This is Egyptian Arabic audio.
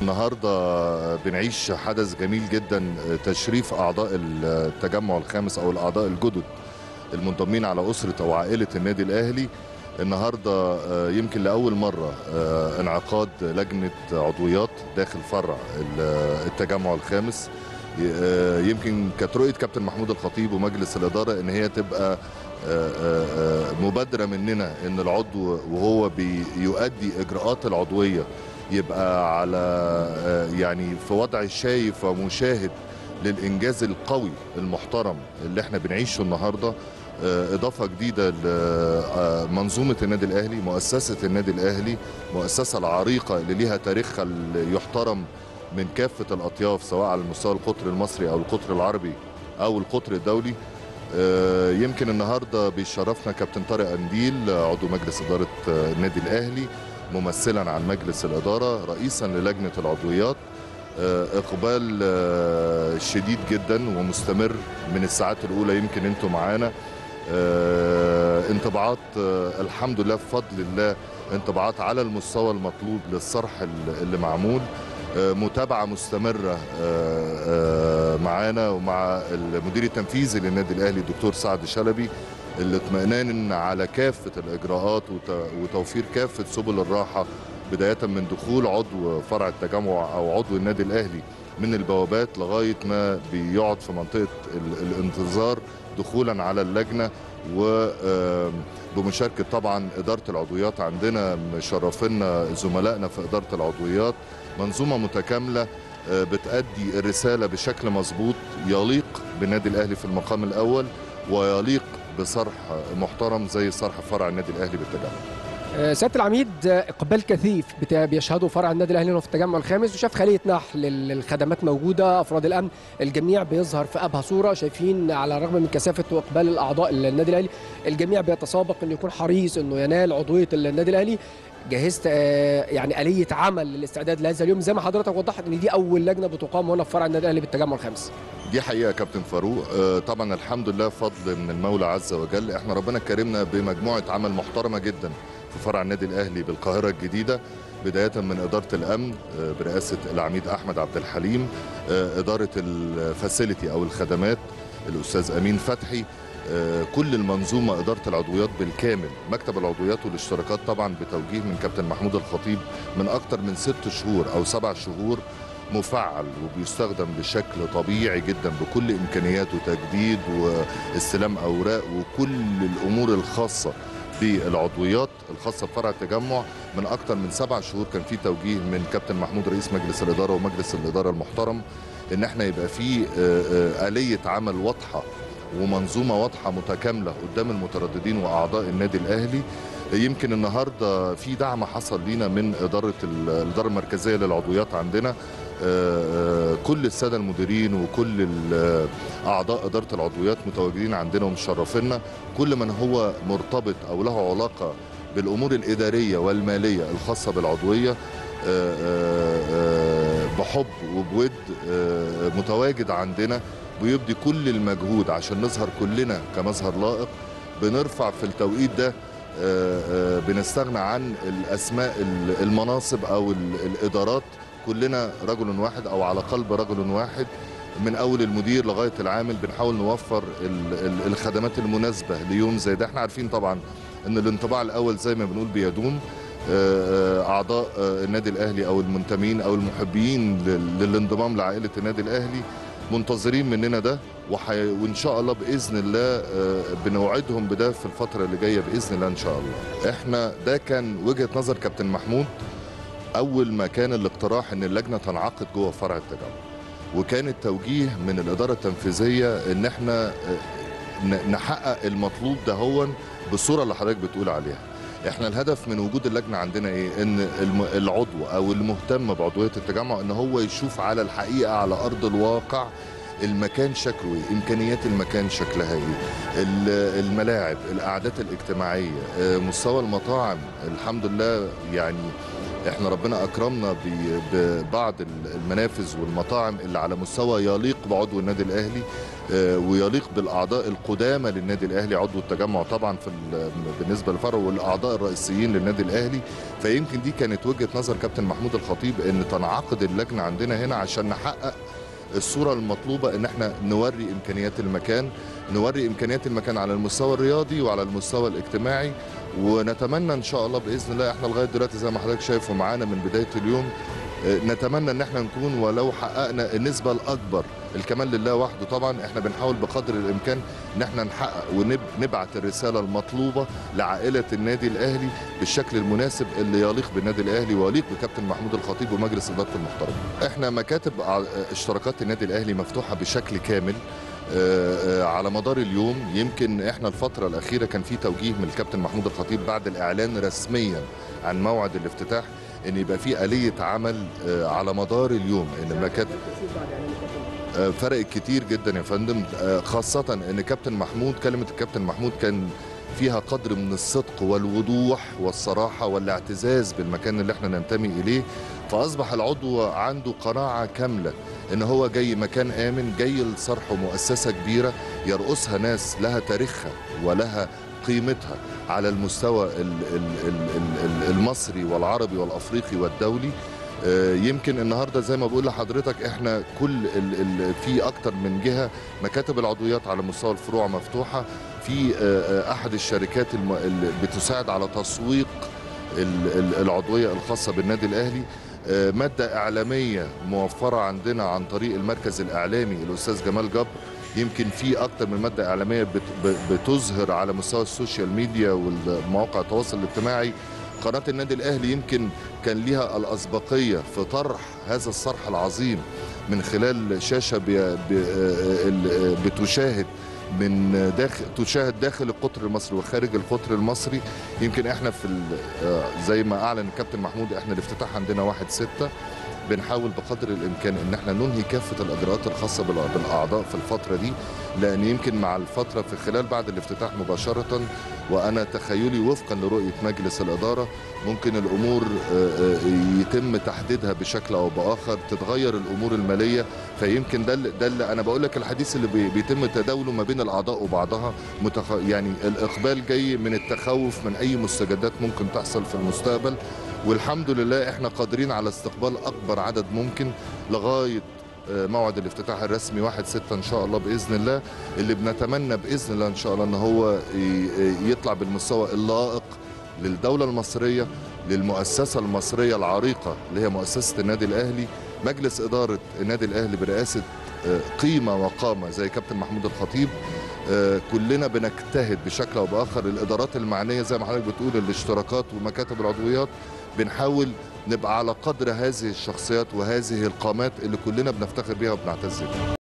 النهارده بنعيش حدث جميل جدا تشريف اعضاء التجمع الخامس او الاعضاء الجدد المنضمين على اسره او عائله النادي الاهلي النهارده يمكن لاول مره انعقاد لجنه عضويات داخل فرع التجمع الخامس يمكن كانت رؤيه كابتن محمود الخطيب ومجلس الاداره ان هي تبقى مبادره مننا ان العضو وهو بيؤدي اجراءات العضويه يبقى على يعني في وضع شايف ومشاهد للانجاز القوي المحترم اللي احنا بنعيشه النهارده اضافه جديده لمنظومه النادي الاهلي مؤسسه النادي الاهلي مؤسسه العريقه اللي ليها تاريخها اللي يحترم من كافه الاطياف سواء على المستوى القطر المصري او القطر العربي او القطر الدولي يمكن النهارده بيشرفنا كابتن طارق انديل عضو مجلس اداره النادي الاهلي ممثلا عن مجلس الاداره رئيسا للجنه العضويات اقبال شديد جدا ومستمر من الساعات الاولى يمكن انتم معانا انطباعات الحمد لله بفضل الله انطباعات على المستوى المطلوب للصرح اللي معمول متابعه مستمره معانا ومع المدير التنفيذي للنادي الاهلي الدكتور سعد شلبي الاطمئنان على كافه الاجراءات وتوفير كافه سبل الراحه بدايه من دخول عضو فرع التجمع او عضو النادي الاهلي من البوابات لغايه ما بيقعد في منطقه الانتظار دخولا على اللجنه وبمشاركه طبعا اداره العضويات عندنا مشرفينا زملائنا في اداره العضويات منظومه متكامله بتأدي الرساله بشكل مظبوط يليق بالنادي الاهلي في المقام الاول ويليق بصرح محترم زي صرح فرع النادي الاهلي بالتجمع. سياده العميد اقبال كثيف بيشهده فرع النادي الاهلي هنا في التجمع الخامس وشاف خليه نحل الخدمات موجوده افراد الامن الجميع بيظهر في ابهى صوره شايفين على الرغم من كثافه واقبال الاعضاء النادي الاهلي الجميع بيتسابق انه يكون حريص انه ينال عضويه النادي الاهلي جهزت يعني آلية عمل للاستعداد لهذا اليوم زي ما حضرتك وضحت ان دي اول لجنه بتقام هنا في فرع النادي الاهلي بالتجمع الخامس. دي حقيقه كابتن فاروق طبعا الحمد لله فضل من المولى عز وجل احنا ربنا كرمنا بمجموعه عمل محترمه جدا في فرع النادي الاهلي بالقاهره الجديده بدايه من اداره الامن برئاسه العميد احمد عبد الحليم اداره الفاسيلتي او الخدمات الاستاذ امين فتحي كل المنظومه اداره العضويات بالكامل مكتب العضويات والاشتراكات طبعا بتوجيه من كابتن محمود الخطيب من اكثر من ست شهور او سبع شهور مفعل وبيستخدم بشكل طبيعي جدا بكل امكانياته تجديد واستلام اوراق وكل الامور الخاصه بالعضويات الخاصه بفرع التجمع من اكثر من سبع شهور كان في توجيه من كابتن محمود رئيس مجلس الاداره ومجلس الاداره المحترم ان احنا يبقى في اليه عمل واضحه ومنظومه واضحه متكامله قدام المترددين واعضاء النادي الاهلي يمكن النهارده في دعم حصل لينا من اداره الاداره المركزيه للعضويات عندنا كل الساده المديرين وكل اعضاء اداره العضويات متواجدين عندنا ومشرفينا كل من هو مرتبط او له علاقه بالامور الاداريه والماليه الخاصه بالعضويه بحب وبود متواجد عندنا بيبدي كل المجهود عشان نظهر كلنا كمظهر لائق بنرفع في التوقيت ده بنستغنى عن الاسماء المناصب او الادارات كلنا رجل واحد او على قلب رجل واحد من اول المدير لغايه العامل بنحاول نوفر الخدمات المناسبه ليوم زي ده احنا عارفين طبعا ان الانطباع الاول زي ما بنقول بيدوم اعضاء النادي الاهلي او المنتمين او المحبين للانضمام لعائله النادي الاهلي منتظرين مننا ده وحي... وان شاء الله باذن الله بنوعدهم بده في الفتره اللي جايه باذن الله ان شاء الله احنا ده كان وجهه نظر كابتن محمود اول ما كان الاقتراح ان اللجنه تنعقد جوه فرع التجمع وكان التوجيه من الاداره التنفيذيه ان احنا نحقق المطلوب ده هو بالصوره اللي حضرتك بتقول عليها احنا الهدف من وجود اللجنه عندنا ايه ان العضو او المهتم بعضويه التجمع ان هو يشوف على الحقيقه على ارض الواقع المكان شكله ايه امكانيات المكان شكلها ايه الملاعب الاعداد الاجتماعيه مستوى المطاعم الحمد لله يعني احنا ربنا اكرمنا ب- ببعض المنافذ والمطاعم اللي على مستوى يليق بعضو النادي الاهلي آه، ويليق بالاعضاء القدامى للنادي الاهلي عضو التجمع طبعا في ال- بالنسبه للفرع والاعضاء الرئيسيين للنادي الاهلي فيمكن دي كانت وجهه نظر كابتن محمود الخطيب ان تنعقد اللجنه عندنا هنا عشان نحقق الصوره المطلوبه ان احنا نوري امكانيات المكان نوري امكانيات المكان على المستوى الرياضي وعلى المستوى الاجتماعي ونتمنى ان شاء الله باذن الله احنا لغايه دلوقتي زي ما حضرتك شايف ومعانا من بدايه اليوم آه، نتمنى ان احنا نكون ولو حققنا النسبه الاكبر الكمال لله وحده طبعا احنا بنحاول بقدر الامكان ان احنا نحقق ونبعت الرساله المطلوبه لعائله النادي الاهلي بالشكل المناسب اللي يليق بالنادي الاهلي ويليق بكابتن محمود الخطيب ومجلس ادارته المحترم. احنا مكاتب ع- اشتراكات النادي الاهلي مفتوحه بشكل كامل آه، آه، على مدار اليوم يمكن احنا الفتره الاخيره كان في توجيه من الكابتن محمود الخطيب بعد الاعلان رسميا عن موعد الافتتاح ان يبقى في اليه عمل آه، على مدار اليوم ان المكاتب آه، فرقت كتير جدا يا فندم آه، خاصة ان كابتن محمود كلمة الكابتن محمود كان فيها قدر من الصدق والوضوح والصراحة والاعتزاز بالمكان اللي احنا ننتمي اليه فاصبح العضو عنده قناعة كاملة ان هو جاي مكان امن جاي لصرح مؤسسة كبيرة يرقصها ناس لها تاريخها ولها قيمتها على المستوى ال- ال- ال- ال- ال- المصري والعربي والافريقي والدولي آه، يمكن النهارده زي ما بقول لحضرتك احنا كل ال ال في اكتر من جهه مكاتب العضويات على مستوى الفروع مفتوحه في آه، آه، احد الشركات الم- اللي بتساعد على تسويق ال- ال- العضويه الخاصه بالنادي الاهلي آه، ماده اعلاميه موفره عندنا عن طريق المركز الاعلامي الاستاذ جمال جبر يمكن في اكتر من ماده اعلاميه بت- ب- بتظهر على مستوى السوشيال ميديا والمواقع التواصل الاجتماعي قناه النادي الاهلي يمكن كان ليها الأسبقية في طرح هذا الصرح العظيم من خلال شاشة بي بي ال- بتشاهد من داخل تشاهد داخل القطر المصري وخارج القطر المصري يمكن احنا في ال- آه، زي ما اعلن الكابتن محمود احنا الافتتاح عندنا واحد ستة بنحاول بقدر الامكان ان احنا ننهي كافه الاجراءات الخاصه بالأ- بالاعضاء في الفتره دي لان يمكن مع الفتره في خلال بعد الافتتاح مباشره وانا تخيلي وفقا لرؤيه مجلس الاداره ممكن الامور آه، آه، يتم تحديدها بشكل او باخر تتغير الامور الماليه فيمكن ده اللي- ده اللي انا بقول لك الحديث اللي بي- بيتم تداوله ما بين الاعضاء وبعضها متخ... يعني الاقبال جاي من التخوف من اي مستجدات ممكن تحصل في المستقبل والحمد لله احنا قادرين على استقبال اكبر عدد ممكن لغايه آه، موعد الافتتاح الرسمي 1 6 ان شاء الله باذن الله اللي بنتمنى باذن الله ان شاء الله ان هو ي- يطلع بالمستوى اللائق للدوله المصريه للمؤسسه المصريه العريقه اللي هي مؤسسه النادي الاهلي مجلس اداره النادي الاهلي برئاسه آه، قيمه وقامه زي كابتن محمود الخطيب آه، كلنا بنجتهد بشكل او باخر الادارات المعنيه زي ما حضرتك بتقول الاشتراكات ومكاتب العضويات بنحاول نبقى على قدر هذه الشخصيات وهذه القامات اللي كلنا بنفتخر بيها وبنعتز بيها